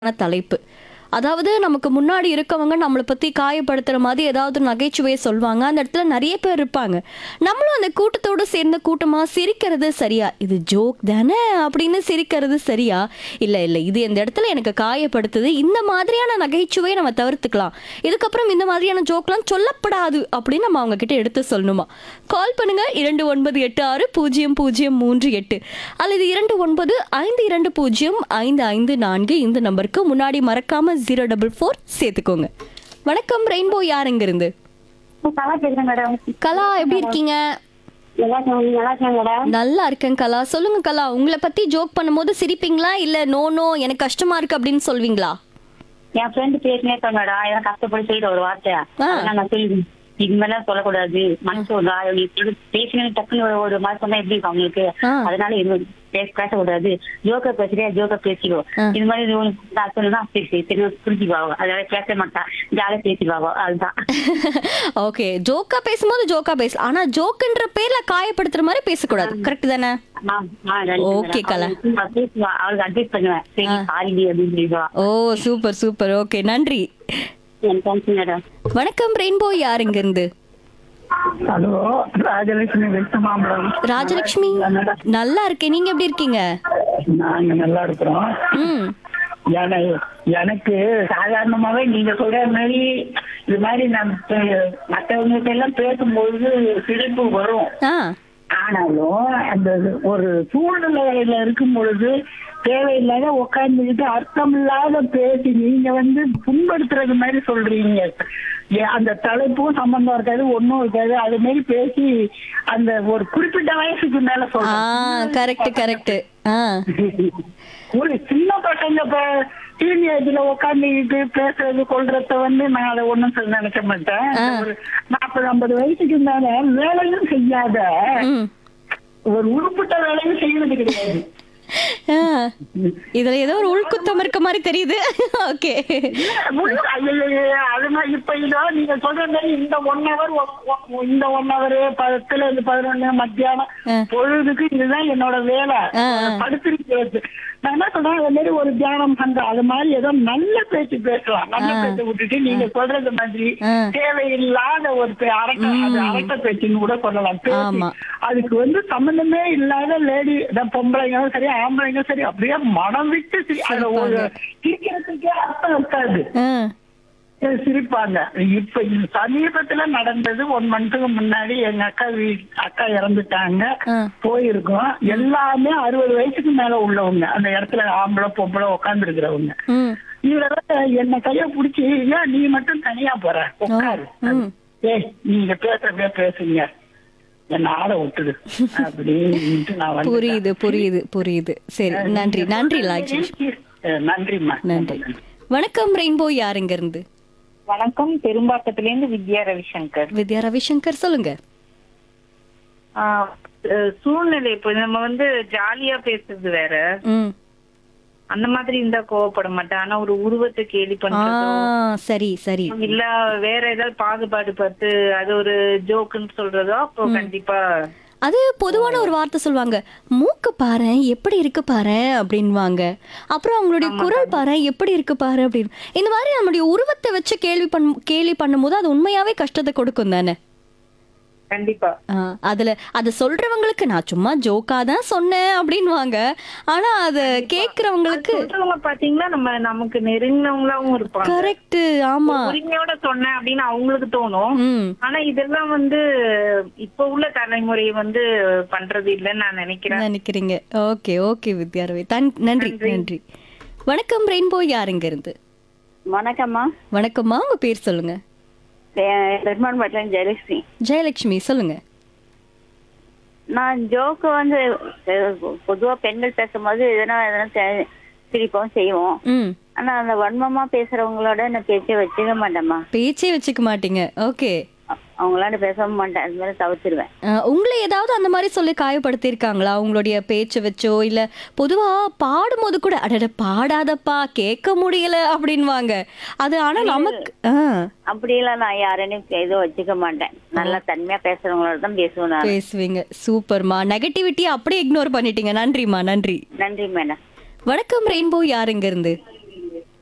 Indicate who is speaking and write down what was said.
Speaker 1: தலைப்பு அதாவது நமக்கு முன்னாடி இருக்கவங்க நம்மளை பத்தி காயப்படுத்துற மாதிரி ஏதாவது நகைச்சுவையை சொல்லுவாங்க அந்த இடத்துல நிறைய பேர் இருப்பாங்க நம்மளும் அந்த கூட்டத்தோட சேர்ந்த கூட்டமா சிரிக்கிறது சரியா இது ஜோக் தானே அப்படின்னு சிரிக்கிறது சரியா இல்ல இல்ல இது இந்த இடத்துல எனக்கு காயப்படுத்துது இந்த மாதிரியான நகைச்சுவையை நம்ம தவிர்த்துக்கலாம் இதுக்கப்புறம் இந்த மாதிரியான ஜோக்லாம் சொல்லப்படாது அப்படின்னு நம்ம அவங்க கிட்ட எடுத்து சொல்லணுமா கால் பண்ணுங்க இரண்டு ஒன்பது எட்டு ஆறு பூஜ்ஜியம் பூஜ்ஜியம் மூன்று எட்டு அல்லது இரண்டு ஒன்பது ஐந்து இரண்டு பூஜ்ஜியம் ஐந்து ஐந்து நான்கு இந்த நம்பருக்கு முன்னாடி மறக்காம ஜீரோ டபுள் ஃபோர் சேர்த்துக்கோங்க வணக்கம் ரெயின்போ யாருங்க இருந்து
Speaker 2: நல்லா கேக்குறேன் மேடம்
Speaker 1: கலா எப்படி இருக்கீங்க
Speaker 2: நல்லா இருக்கேன் நீங்க நல்லா இருக்கேன் மேடம்
Speaker 1: நல்லா இருக்கேன் கலா சொல்லுங்க கலா உங்களை பத்தி ஜோக் பண்ணும்போது சிரிப்பீங்களா இல்ல நோ நோ எனக்கு கஷ்டமா இருக்கு அப்படின்னு சொல்வீங்களா
Speaker 2: என் ஃப்ரெண்டு பேசினே இருக்கேன் மேடம் எனக்கு கஷ்டப்பட்டு செய்யற ஒரு வார்த்தை
Speaker 1: ஆ.
Speaker 2: அதெல்லாம் நான் சொல்லி இது மாதிரிலாம் சொல்லக்கூடாது மனசு ஒரு ஆ- நீ சொல்லு- பேசினே டக்குன்னு ஒரு- ஒரு மாதிரி சொன்னா எப்படி இருக்கும் அவங்களுக்கு
Speaker 1: ஆ.
Speaker 2: அதனால இது பேச பேசக்கூடாது ஜோக்கர் பேசுறியா ஜோக்கர் பேசிக்கோ
Speaker 1: ஆ.
Speaker 2: இது மாதிரி இது உனக்கு நான் சொன்னா சரி சரி சரி புரிஞ்சுக்குவாங்க அதனால பேச மாட்டா ஜாலியா பேசிக்குவாங்க அதுதான்
Speaker 1: ஓகே ஜோக்கா பேசும்போது ஜோக்கா பேசலாம் ஆனா ஜோக்குன்ற பேர்ல காயப்படுத்துற மாதிரி பேசக்கூடாது கரெக்ட் தானே
Speaker 2: ஆ, ஆ, ரெண்டு
Speaker 1: Okay, கலா.
Speaker 2: அவளுக்கு நான் பேசுவா அவளுக்கு அட்வைஸ் பண்ணுவேன் சரி சாரி அப்படின்னு சொல்லிடுவா
Speaker 1: ஓ சூப்பர் சூப்பர் ஓகே நன்றி
Speaker 2: எனக்கு தேங்க்ஸ் மேடம்
Speaker 1: வணக்கம் ரெயின்போ யார் இங்க இருந்து
Speaker 3: ஹலோ ராஜலட்சுமி வெஸ்ட் மாம்பழம்
Speaker 1: ராஜலட்சுமி நல்லா இருக்கேன் நீங்க எப்படி இருக்கீங்க
Speaker 3: நாங்க நல்லா இருக்கிறோம்
Speaker 1: ம்
Speaker 3: என- எனக்கு சாதாரணமாவே நீங்க சொல்ற மாதிரி இது மாதிரி நம்ம மற்றவங்க எல்லாம் பேசும்போது சிரிப்பு வரும்
Speaker 1: ஆ
Speaker 3: ஆனாலும் அந்த ஒரு சூழ்நிலையில இருக்கும் பொழுது தேவையில்லாத உட்கார்ந்துக்கிட்டு அர்த்தம் இல்லாத பேசி நீங்க வந்து புண்படுத்துறது மாதிரி சொல்றீங்க ஏ, அந்த தலைப்பும் சம்பந்தம் இருக்காது ஒண்ணும் இருக்காது அது மாதிரி பேசி அந்த ஒரு குறிப்பிட்ட வயசுக்கு மேல
Speaker 1: ஆ
Speaker 3: சொல்றேன்
Speaker 1: கரெக்ட் கரெக்ட் ஆ
Speaker 3: ஒரு சின்ன பசங்க இப்ப டீனேஜ்ல உட்காந்துக்கிட்டு பேசுறது கொள்றத வந்து நான் அதை ஒண்ணும் சொல்ல நினைக்க மாட்டேன்
Speaker 1: ஆ.
Speaker 3: ஒரு நாற்பது ஐம்பது வயசுக்கு மேல வேலையும் செய்யாத
Speaker 1: ம்
Speaker 3: ஒரு உருப்பிட்ட வேலையும் செய்யறது கிடையாது
Speaker 1: ஆ. இதுல ஏதோ ஒரு உள்குத்தம் இருக்க மாதிரி தெரியுது ஓகே
Speaker 3: உள்ள- ஐயையையே, அது மாதிரி இப்ப இதோ நீங்க சொல்ற மாதிரி இந்த ஒன் ஹவர் இந்த ஒன் ஹவர் பத்துல இருந்து பதினொன்னு மத்தியானம்
Speaker 1: ஆ.
Speaker 3: பொழுதுக்கு இதுதான் என்னோட வேலை
Speaker 1: ஆ, ஆ.
Speaker 3: படுத்திருக்கிறது நான் என்ன சொல்றேன் அது மாதிரி ஒரு தியானம் பண்றேன் அது மாதிரி ஏதோ நல்ல பேச்சு பேசலாம் நல்ல
Speaker 1: ஆ.
Speaker 3: பேச்சை விட்டுட்டு நீங்க சொல்றது மாதிரி
Speaker 1: ஆ.
Speaker 3: தேவையில்லாத ஒரு பே- அரட்ட அது அரட்ட பேச்சுன்னு கூட சொல்லலாம் பேசி
Speaker 1: ஆமா.
Speaker 3: அதுக்கு வந்து சம்பந்தமே இல்லாத லேடி பொம்பளைங்களும் சரி ஆம்பளைங்களும் சரி அப்படியே மனம் விட்டு சிரி- அதுல ஒரு சிரிக்கிறதுக்கே அர்த்தம் இருக்காது
Speaker 1: ஆ
Speaker 3: அஹ் சிரிப்பாங்க இப்ப இந்த சமீபத்துல நடந்தது ஒன் மந்த்துக்கு முன்னாடி எங்க அக்கா வீ அக்கா இறந்துட்டாங்க
Speaker 1: ஆ.
Speaker 3: போயிருக்கோம் எல்லாமே அறுபது வயசுக்கு மேல உள்ளவங்க அந்த இடத்துல ஆம்பளை பொம்பளை உட்கார்ந்து இருக்கிறவங்க
Speaker 1: ம்
Speaker 3: இதுல என்ன கைய புடிச்சு ஏன் நீ மட்டும் தனியா போற உட்காரு
Speaker 1: ம்.
Speaker 3: ஏய் நீங்க பேசுறதே பேசுங்க என்ன ஆள விட்டுடு அப்படின்ட்டு நான் வந்து
Speaker 1: புரியுது புரியுது புரியுது சரி நன்றி நன்றி ராஜலட்சுமி
Speaker 3: நன்றிம்மா
Speaker 1: நன்றி வணக்கம் ரெயின்போ யாருங்க இருந்து
Speaker 2: வணக்கம் பெரும்பாக்கத்துல இருந்து வித்யா ரவிசங்கர்
Speaker 1: வித்யா ரவிசங்கர் சொல்லுங்க
Speaker 2: ஆஹ் அஹ் சூழ்நிலை இப்ப நம்ம வந்து ஜாலியா பேசுறது வேற
Speaker 1: ம்
Speaker 2: அந்த மாதிரி இருந்தா கோவப்பட மாட்டேன் ஆனா ஒரு உருவத்தை கேலி
Speaker 1: ஆ
Speaker 2: பண்றதோ
Speaker 1: சரி சரி
Speaker 2: இல்ல வேற ஏதாவது பாகுபாடு பார்த்து அது ஒரு ஜோக்குன்னு சொல்றதோ அப்போ கண்டிப்பா
Speaker 1: அது பொதுவான ஒரு வார்த்தை சொல்லுவாங்க மூக்கு பாரு எப்படி இருக்கு பாரு அப்படின்வாங்க அப்புறம் அவங்களுடைய குரல் பாரு எப்படி இருக்கு பாரு அப்படின்னு இந்த மாதிரி நம்மளுடைய உருவத்தை வச்சு கேள்வி பண்ண கேள்வி பண்ணும்போது அது உண்மையாவே கஷ்டத்தை கொடுக்கும் தானே
Speaker 2: கண்டிப்பா
Speaker 1: ஆ, அதுல அதை சொல்றவங்களுக்கு நான் சும்மா ஜோக்கா தான் சொன்னேன் அப்படின்வாங்க ஆனா அதை கேக்குறவங்களுக்கு
Speaker 2: சொல்றவங்க பாத்தீங்கன்னா நம்ம நமக்கு நெருங்கினவங்களாவும் இருப்பாங்க
Speaker 1: கரெக்ட் ஆமா
Speaker 2: உரிமையோட சொன்னேன் அப்படின்னு அவங்களுக்கு தோணும்
Speaker 1: ம்
Speaker 2: ஆனா இதெல்லாம் வந்து இப்ப உள்ள தலைமுறை வந்து பண்றது இல்லைன்னு நான் நினைக்கிறேன்
Speaker 1: நினைக்கிறீங்க ஓகே ஓகே வித்யாரவி தன் நன்றி நன்றி வணக்கம் ரெயின்போ யாருங்க இருந்து
Speaker 4: வணக்கம்மா
Speaker 1: வணக்கம்மா உங்க பேர் சொல்லுங்க
Speaker 4: பெருமாள் மட்டன் ஜெயலட்சுமி
Speaker 1: ஜெயலட்சுமி சொல்லுங்க
Speaker 4: நான் ஜோக்கு வந்து அஹ், பொதுவா பெண்கள் பேசும்போது எதனா எதனா தெ- சிரிப்போம் செய்வோம்
Speaker 1: ம்
Speaker 4: ஆனா அந்த வன்மமா பேசுறவங்களோட நான் பேச்சே வச்சுக்க மாட்டேம்மா
Speaker 1: பேச்சே வச்சுக்க மாட்டீங்க ஓகே
Speaker 4: அ- அவங்களாண்ட பேசவும் மாட்டேன் அது மாதிரி தவிர்த்துருவேன்
Speaker 1: உங்களை ஏதாவது அந்த மாதிரி சொல்லி காயப்படுத்தியிருக்காங்களா உங்களுடைய பேச்சை வச்சோ இல்ல பொதுவா பாடும்போது கூட அடட பாடாதப்பா கேட்க முடியல அப்படின்வாங்க அது ஆனா நமக்கு ஆ,
Speaker 4: அப்படியெல்லாம் நான் யாரையும் எதுவும் வச்சுக்க மாட்டேன் நல்லா தன்மையா பேசுறவங்களோட தான் பேசுவேன் நான்
Speaker 1: பேசுவீங்க சூப்பர்மா நெகட்டிவிட்டி அப்படியே இக்னோர் பண்ணிட்டீங்க நன்றிம்மா நன்றி
Speaker 4: நன்றி மேடம்
Speaker 1: வணக்கம் ரெயின்போ யாருங்க இருந்து